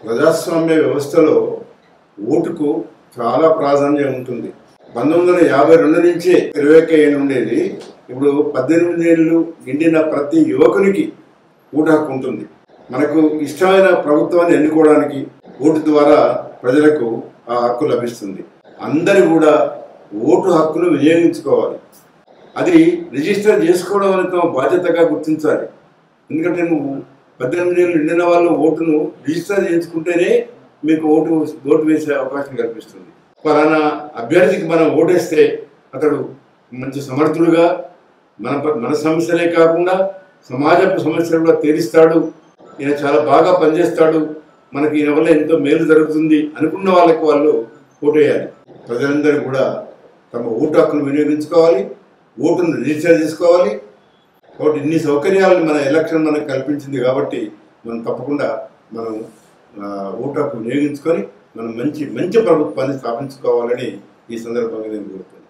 ప్రజాస్వామ్య వ్యవస్థలో ఓటుకు చాలా ప్రాధాన్యం ఉంటుంది పంతొమ్మిది వందల యాభై రెండు నుంచే ఇరవై ఒక్క ఏళ్ళు ఉండేది ఇప్పుడు పద్దెనిమిది ఏళ్ళు నిండిన ప్రతి యువకునికి ఓటు హక్కు ఉంటుంది మనకు ఇష్టమైన ప్రభుత్వాన్ని ఎన్నుకోవడానికి ఓటు ద్వారా ప్రజలకు ఆ హక్కు లభిస్తుంది అందరూ కూడా ఓటు హక్కును వినియోగించుకోవాలి అది రిజిస్టర్ చేసుకోవడం అనేది తమ బాధ్యతగా గుర్తించాలి ఎందుకంటే నువ్వు పద్దెనిమిది ఏళ్ళు నిండిన వాళ్ళు ఓటును రిజిస్టర్ చేసుకుంటేనే మీకు ఓటు ఓటు వేసే అవకాశం కల్పిస్తుంది ఫలానా అభ్యర్థికి మనం ఓటేస్తే అతడు మంచి సమర్థుడుగా మన ప- మన సమస్యలే కాకుండా సమాజపు సమస్యలు కూడా తీరుస్తాడు ఈయన చాలా బాగా పనిచేస్తాడు మనకి ఈయన వల్ల ఎంతో మేలు జరుగుతుంది అనుకున్న వాళ్ళకి వాళ్ళు ఓటేయాలి ప్రజలందరూ కూడా తమ ఓటు హక్కును వినియోగించుకోవాలి ఓటును రిజిస్టర్ చేసుకోవాలి కాబట్టి ఇన్ని సౌకర్యాలను మన ఎలక్షన్ మనకు కల్పించింది కాబట్టి మనం తప్పకుండా మనం ఆ, ఓటు హక్కు వినియోగించుకొని మనం మంచి మంచి ప్రభుత్వాన్ని స్థాపించుకోవాలని ఈ సందర్భంగా నేను కోరుతున్నాను